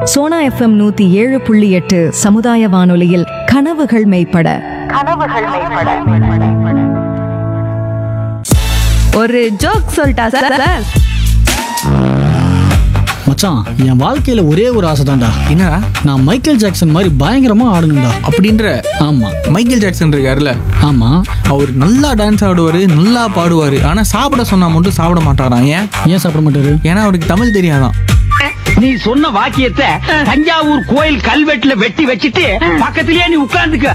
Sona FM நூத்தி ஏழு புள்ளி எட்டு சமுதாய வானொலியில் கனவுகள் மெய்ப்பட ஒரு ஜோக் சொல்லிட்டா சார் மச்சான் என் வாழ்க்கையில ஒரே ஒரு ஆசை தான்டா என்னடா நான் மைக்கேல் ஜாக்சன் மாதிரி பயங்கரமா ஆடணும்டா அப்படின்ற ஆமா மைக்கேல் ஜாக்சன் இருக்காருல்ல ஆமா அவர் நல்லா டான்ஸ் ஆடுவார் நல்லா பாடுவார் ஆனால் சாப்பிட சொன்னா மட்டும் சாப்பிட மாட்டாராம் ஏன் ஏன் சாப்பிட மாட்டாரு ஏன்னா அவருக்கு தமிழ் தெரியாதான் நீ சொன்ன வாக்கியத்தை தஞ்சாவூர் கோயில் கல்வெட்டுல வெட்டி வச்சிட்டு பக்கத்திலேயே நீ உட்கார்ந்துக்க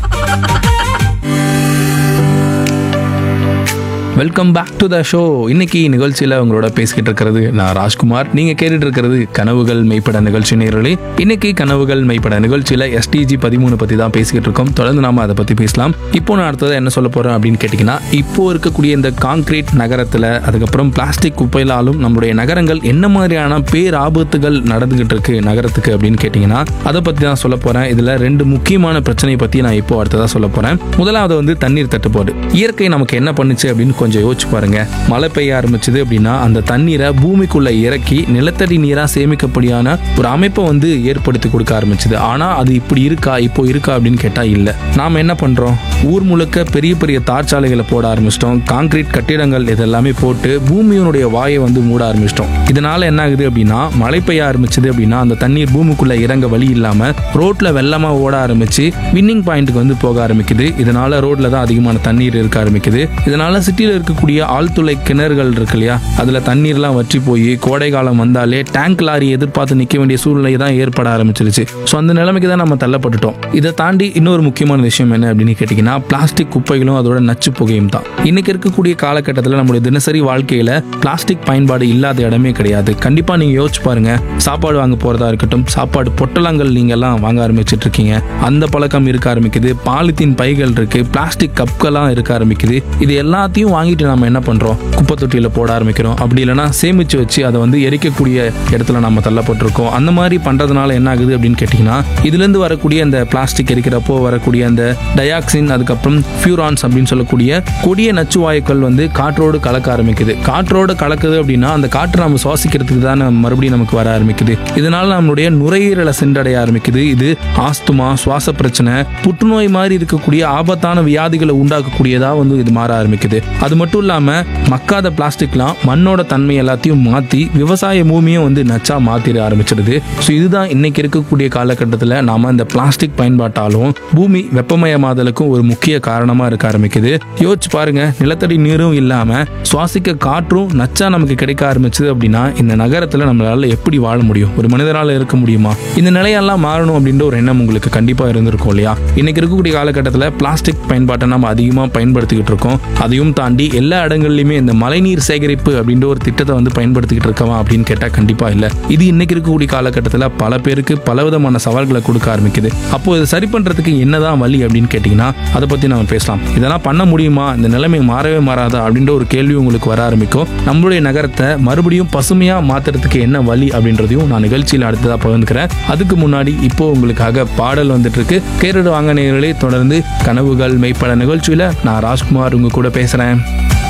welcome back to the show இன்னைக்கு நிகழ்ச்சியில் உங்களோட பேசிக்கிட்டு இருக்கிறது நான் ராஜ்குமார் நீங்க கேட்டுட்டு இருக்கிறது கனவுகள் மெய்ப்பட நிகழ்ச்சி நேரலே இன்னைக்கு கனவுகள் மெய்ப்பட நிகழ்ச்சியில் எஸ்டிஜி பதிமூணு பத்தி தான் பேசிக்கிட்டு இருக்கோம் தொடர்ந்து நாம அதை பத்தி பேசலாம் இப்போ நான் அடுத்தது என்ன சொல்ல போறேன் அப்படின்னு கேட்டிங்கன்னா இப்போ இருக்கக்கூடிய இந்த கான்கிரீட் நகரத்தில் அதுக்கப்புறம் பிளாஸ்டிக் குப்பையிலாலும் நம்மளுடைய நகரங்கள் என்ன மாதிரியான பேர் ஆபத்துகள் நடந்துகிட்டு இருக்கு நகரத்துக்கு அப்படின்னு கேட்டிங்கன்னா அதை பத்தி தான் சொல்ல போறேன் இதுல ரெண்டு முக்கியமான பிரச்சனையை பத்தி நான் இப்போ அடுத்ததா சொல்ல போறேன் முதலாவது வந்து தண்ணீர் தட்டுப்பாடு இயற்கை நமக்கு என்ன பண்ணுச்சு அப்படின்னு கொஞ்சம் யோசிச்சு பாருங்க மழை பெய்ய ஆரம்பிச்சது அப்படின்னா அந்த தண்ணீரை பூமிக்குள்ள இறக்கி நிலத்தடி நீரா சேமிக்கப்படியான ஒரு அமைப்பை வந்து ஏற்படுத்தி கொடுக்க ஆரம்பிச்சது ஆனா அது இப்படி இருக்கா இப்போ இருக்கா அப்படின்னு கேட்டா இல்ல நாம என்ன பண்றோம் ஊர் முழுக்க பெரிய பெரிய தார்ச்சாலைகளை போட ஆரம்பிச்சிட்டோம் கான்கிரீட் கட்டிடங்கள் இதெல்லாமே போட்டு பூமியினுடைய வாயை வந்து மூட ஆரம்பிச்சிட்டோம் இதனால என்ன ஆகுது அப்படின்னா மழை பெய்ய ஆரம்பிச்சது அப்படின்னா அந்த தண்ணீர் பூமிக்குள்ள இறங்க வழி இல்லாம ரோட்ல வெள்ளமா ஓட ஆரம்பிச்சு வின்னிங் பாயிண்ட்டுக்கு வந்து போக ஆரம்பிக்குது இதனால ரோட்ல தான் அதிகமான தண்ணீர் இருக்க ஆரம்பிக்குது இதனால சிட்டியில் இருக்கக்கூடிய ஆழ்துளை கிணறுகள் இருக்கு இல்லையா அதுல தண்ணீர்லாம் வற்றி போய் கோடை காலம் வந்தாலே டேங்க் லாரி எதிர்பார்த்து நிக்க வேண்டிய சூழ்நிலை தான் ஏற்பட ஆரம்பிச்சிருச்சு ஸோ அந்த நிலைமைக்கு தான் நம்ம தள்ளப்பட்டுட்டோம் இதை தாண்டி இன்னொரு முக்கியமான விஷயம் என்ன அப்படின்னு கேட்டிங்கன்னா பிளாஸ்டிக் குப்பைகளும் அதோட நச்சு புகையும் தான் இன்னைக்கு இருக்கக்கூடிய காலகட்டத்தில் நம்மளுடைய தினசரி வாழ்க்கையில பிளாஸ்டிக் பயன்பாடு இல்லாத இடமே கிடையாது கண்டிப்பா நீங்க யோசிச்சு பாருங்க சாப்பாடு வாங்க போறதா இருக்கட்டும் சாப்பாடு பொட்டலங்கள் நீங்க எல்லாம் வாங்க ஆரம்பிச்சிட்டு இருக்கீங்க அந்த பழக்கம் இருக்க ஆரம்பிக்குது பாலித்தீன் பைகள் இருக்கு பிளாஸ்டிக் கப்கள்லாம் இருக்க ஆரம்பிக்குது இது எல்லாத்தையும் வாங்கிட்டு நம்ம என்ன பண்றோம் குப்பை தொட்டியில போட ஆரம்பிக்கிறோம் அப்படி இல்லைன்னா சேமிச்சு வச்சு அதை வந்து எரிக்கக்கூடிய இடத்துல நம்ம தள்ளப்பட்டிருக்கோம் அந்த மாதிரி பண்றதுனால என்ன ஆகுது அப்படின்னு கேட்டிங்கன்னா இதுல இருந்து வரக்கூடிய அந்த பிளாஸ்டிக் எரிக்கிறப்போ வரக்கூடிய அந்த டயாக்சின் அதுக்கப்புறம் ஃபியூரான்ஸ் அப்படின்னு சொல்லக்கூடிய கொடிய நச்சு வாயுக்கள் வந்து காற்றோடு கலக்க ஆரம்பிக்குது காற்றோடு கலக்குது அப்படின்னா அந்த காற்று நம்ம சுவாசிக்கிறதுக்கு தான் மறுபடியும் நமக்கு வர ஆரம்பிக்குது இதனால நம்மளுடைய நுரையீரலை சென்றடைய ஆரம்பிக்குது இது ஆஸ்துமா சுவாச பிரச்சனை புற்றுநோய் மாதிரி இருக்கக்கூடிய ஆபத்தான வியாதிகளை உண்டாக்கக்கூடியதா வந்து இது மாற ஆரம்பிக்குது அது மட்டும் இல்லாம மக்காத பிளாஸ்டிக்லாம் மண்ணோட தன்மை எல்லாத்தையும் மாத்தி விவசாய பூமியும் வந்து நச்சா மாத்திர ஆரம்பிச்சிடுது ஸோ இதுதான் இன்னைக்கு இருக்கக்கூடிய காலகட்டத்தில் நாம இந்த பிளாஸ்டிக் பயன்பாட்டாலும் பூமி வெப்பமயமாதலுக்கும் ஒரு முக்கிய காரணமா இருக்க ஆரம்பிக்குது யோசிச்சு பாருங்க நிலத்தடி நீரும் இல்லாம சுவாசிக்க காற்றும் நச்சா நமக்கு கிடைக்க ஆரம்பிச்சது அப்படின்னா இந்த நகரத்துல நம்மளால எப்படி வாழ முடியும் ஒரு மனிதனால இருக்க முடியுமா இந்த நிலையெல்லாம் மாறணும் அப்படின்ற ஒரு எண்ணம் உங்களுக்கு கண்டிப்பா இருந்திருக்கும் இல்லையா இன்னைக்கு இருக்கக்கூடிய காலகட்டத்தில் பிளாஸ்டிக் பயன்பாட்டை நம்ம அதிகமாக பயன்படுத்திக்கிட்டு இருக்கோம் அதையும் தாண்டி எல்லா இடங்கள்லையுமே இந்த மழைநீர் சேகரிப்பு அப்படின்ற ஒரு திட்டத்தை வந்து பயன்படுத்திக்கிட்டு இருக்கவா அப்படின்னு கேட்டால் கண்டிப்பாக இல்லை இது இன்னைக்கு இருக்கக்கூடிய காலகட்டத்தில் பல பேருக்கு பலவிதமான சவால்களை கொடுக்க ஆரம்பிக்குது அப்போ இதை சரி பண்ணுறதுக்கு என்னதான் வழி அப்படின்னு கேட்டிங்கன்னா அதை பற்றி நம்ம பேசலாம் இதெல்லாம் பண்ண முடியுமா இந்த நிலைமை மாறவே மாறாதா அப்படின்ற ஒரு கேள்வி உங்களுக்கு வர ஆரம்பிக்கும் நம்மளுடைய நகரத்தை மறுபடியும் பசுமையாக மாற்றுறதுக்கு என்ன வழி அப்படின்றதையும் நான் நிகழ்ச்சியில் அடுத்ததாக பகிர்ந்துக்கிறேன் அதுக்கு முன்னாடி இப்போ உங்களுக்காக பாடல் வந்துட்டு இருக்கு கேரடு வாங்க நேயர்களே தொடர்ந்து கனவுகள் மெய்ப்பட நிகழ்ச்சியில் நான் ராஜ்குமார் உங்க கூட பேசுகிறேன்